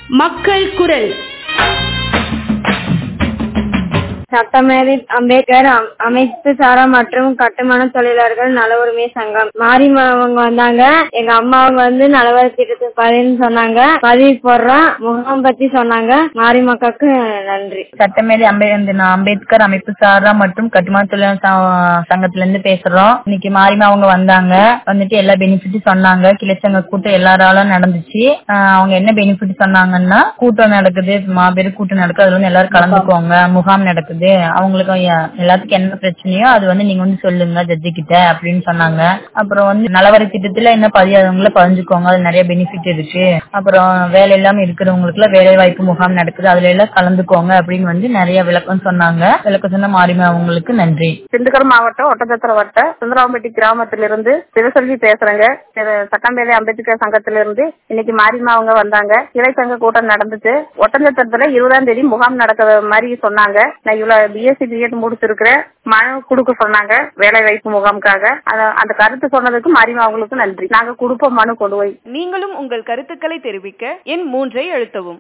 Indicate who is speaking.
Speaker 1: மக்கள் குரல்
Speaker 2: சட்டமேதை அம்பேத்கர் அம்- அமைப்பு சாரா மற்றும் கட்டுமான தொழிலாளர்கள் நல உரிமை சங்கம் மாரிமா அவங்க வந்தாங்க எங்க அம்மா அவங்க வந்து நலவர திட்டத்துக்கு பதின்னு சொன்னாங்க பதிவு போடுறோம் முகாம் பத்தி சொன்னாங்க மாரிமக்காக்கு நன்றி
Speaker 3: சட்டமேதை அம்பே இந்த நான் அம்பேத்கர் அமைப்பு சாரா மற்றும் கட்டுமான தொழிலாளர் ச- சங்கத்துல இருந்து பேசுறோம் இன்னைக்கு மாரிமா அவங்க வந்தாங்க வந்துட்டு எல்லா பெனிஃபிட்டும் சொன்னாங்க கிளைச்சங்க கூட்டம் எல்லாராலும் நடந்துச்சு ஆஹ் அவங்க என்ன பெனிஃபிட் சொன்னாங்கன்னா கூட்டம் நடக்குது மாபெரும் கூட்டம் நடக்குது அதுல வந்து எல்லாரும் கலந்துக்கோங்க முகாம் நடக்குது அவங்களுக்கு எ- எல்லாத்துக்கும் என்ன பிரச்சனையோ அது வந்து நீங்க வந்து சொல்லுங்க ஜட்ஜி கிட்ட அப்படின்னு சொன்னாங்க அப்புறம் வந்து நலவரை திட்டத்துல என்ன பதியாதவங்கள பதிஞ்சுக்கோங்க அது நிறைய பெனிஃபிட் இருக்கு அப்புறம் வேலை இல்லாம இருக்கிறவங்களுக்கு எல்லாம் வேலை வாய்ப்பு முகாம் நடக்குது அதுல எல்லாம் கலந்துக்கோங்க அப்படின்னு வந்து நிறைய விளக்கம் சொன்னாங்க விளக்கம் சொன்ன மாரிமா அவங்களுக்கு நன்றி
Speaker 4: திண்டுக்கல் மாவட்டம் ஒட்டச்சத்திர வட்ட சுந்தராம்பட்டி கிராமத்திலிருந்து சிவசெல்வி பேசுறேங்க இது சட்டம்பேதை அம்பேத்கர் சங்கத்திலிருந்து இன்னைக்கு மாரிமா அவங்க வந்தாங்க இலை சங்க கூட்டம் நடந்துச்சு ஒட்டஞ்சத்திரத்துல இருபதாம் தேதி முகாம் நடக்கிற மாதிரி சொன்னாங்க நான் இவ்வளவு பிஎஸ்சி பிஎட் முடிச்சிருக்கிறேன் மனு கொடுக்க சொன்னாங்க வேலை வாய்ப்பு முகாமுக்காக அத- அந்த கருத்து சொன்னதுக்கு மாரிமா அவங்களுக்கு நன்றி நாங்க கொடுப்போம் மனு கொண்டு போய்
Speaker 1: நீங்களும் உங்கள் கருத்துக்களை தெரிவிக்க எண் மூன்றை அழுத்தவும்